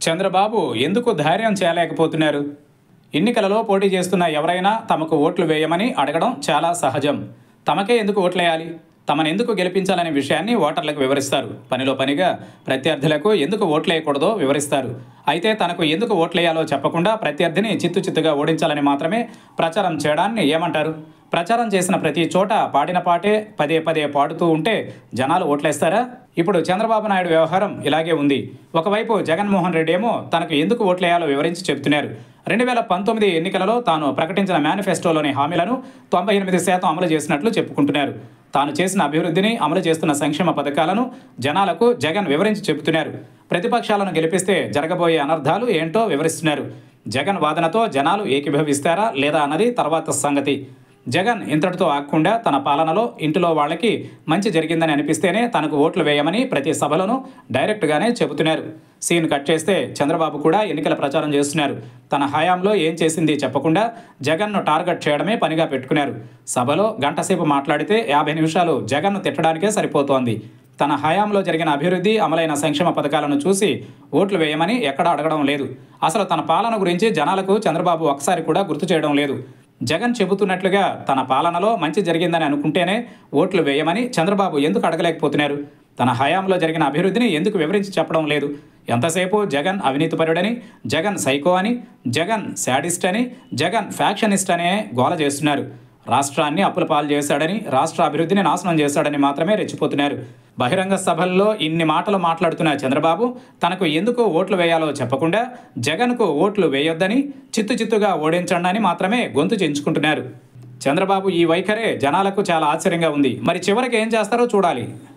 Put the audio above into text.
చంద్రబాబు ఎందుకు ధైర్యం చేయలేకపోతున్నారు ఎన్నికలలో పోటీ చేస్తున్న ఎవరైనా తమకు ఓట్లు వేయమని అడగడం చాలా సహజం తమకే ఎందుకు ఓట్లేయాలి తమను ఎందుకు గెలిపించాలనే విషయాన్ని ఓటర్లకు వివరిస్తారు పనిలో పనిగా ప్రత్యర్థులకు ఎందుకు ఓట్లేయకూడదో వివరిస్తారు అయితే తనకు ఎందుకు ఓట్లేయాలో చెప్పకుండా ప్రత్యర్థిని చిత్తు చిత్తుగా ఓడించాలని మాత్రమే ప్రచారం చేయడాన్ని ఏమంటారు ప్రచారం చేసిన ప్రతి చోట పాడిన పాటే పదే పదే పాడుతూ ఉంటే జనాలు ఓట్లేస్తారా ఇప్పుడు చంద్రబాబు నాయుడు వ్యవహారం ఇలాగే ఉంది ఒకవైపు జగన్మోహన్ రెడ్డి ఏమో తనకు ఎందుకు ఓట్లేయాలో వివరించి చెబుతున్నారు రెండు వేల పంతొమ్మిది ఎన్నికలలో తాను ప్రకటించిన మేనిఫెస్టోలోని హామీలను తొంభై ఎనిమిది శాతం అమలు చేసినట్లు చెప్పుకుంటున్నారు తాను చేసిన అభివృద్ధిని అమలు చేస్తున్న సంక్షేమ పథకాలను జనాలకు జగన్ వివరించి చెబుతున్నారు ప్రతిపక్షాలను గెలిపిస్తే జరగబోయే అనర్థాలు ఏంటో వివరిస్తున్నారు జగన్ వాదనతో జనాలు ఏకీభవిస్తారా లేదా అన్నది తర్వాత సంగతి జగన్ ఇంతటితో ఆగకుండా తన పాలనలో ఇంటిలో వాళ్ళకి మంచి జరిగిందని అనిపిస్తేనే తనకు ఓట్లు వేయమని ప్రతి సభలోనూ డైరెక్ట్గానే చెబుతున్నారు సీన్ కట్ చేస్తే చంద్రబాబు కూడా ఎన్నికల ప్రచారం చేస్తున్నారు తన హయాంలో ఏం చేసింది చెప్పకుండా జగన్ను టార్గెట్ చేయడమే పనిగా పెట్టుకున్నారు సభలో గంటసేపు మాట్లాడితే యాభై నిమిషాలు జగన్ను తిట్టడానికే సరిపోతోంది తన హయాంలో జరిగిన అభివృద్ధి అమలైన సంక్షేమ పథకాలను చూసి ఓట్లు వేయమని ఎక్కడా అడగడం లేదు అసలు తన పాలన గురించి జనాలకు చంద్రబాబు ఒకసారి కూడా గుర్తు చేయడం లేదు జగన్ చెబుతున్నట్లుగా తన పాలనలో మంచి జరిగిందని అనుకుంటేనే ఓట్లు వేయమని చంద్రబాబు ఎందుకు అడగలేకపోతున్నారు తన హయాంలో జరిగిన అభివృద్ధిని ఎందుకు వివరించి చెప్పడం లేదు ఎంతసేపు జగన్ అవినీతిపరుడని జగన్ సైకో అని జగన్ శాడిస్ట్ అని జగన్ ఫ్యాక్షనిస్ట్ అనే గోల చేస్తున్నారు రాష్ట్రాన్ని అప్పుల పాలు చేశాడని రాష్ట్ర అభివృద్ధిని నాశనం చేశాడని మాత్రమే రెచ్చిపోతున్నారు బహిరంగ సభల్లో ఇన్ని మాటలు మాట్లాడుతున్న చంద్రబాబు తనకు ఎందుకు ఓట్లు వేయాలో చెప్పకుండా జగన్కు ఓట్లు వేయొద్దని చిత్తు చిత్తుగా ఓడించండి అని మాత్రమే గొంతు చెంచుకుంటున్నారు చంద్రబాబు ఈ వైఖరే జనాలకు చాలా ఆశ్చర్యంగా ఉంది మరి చివరికి ఏం చేస్తారో చూడాలి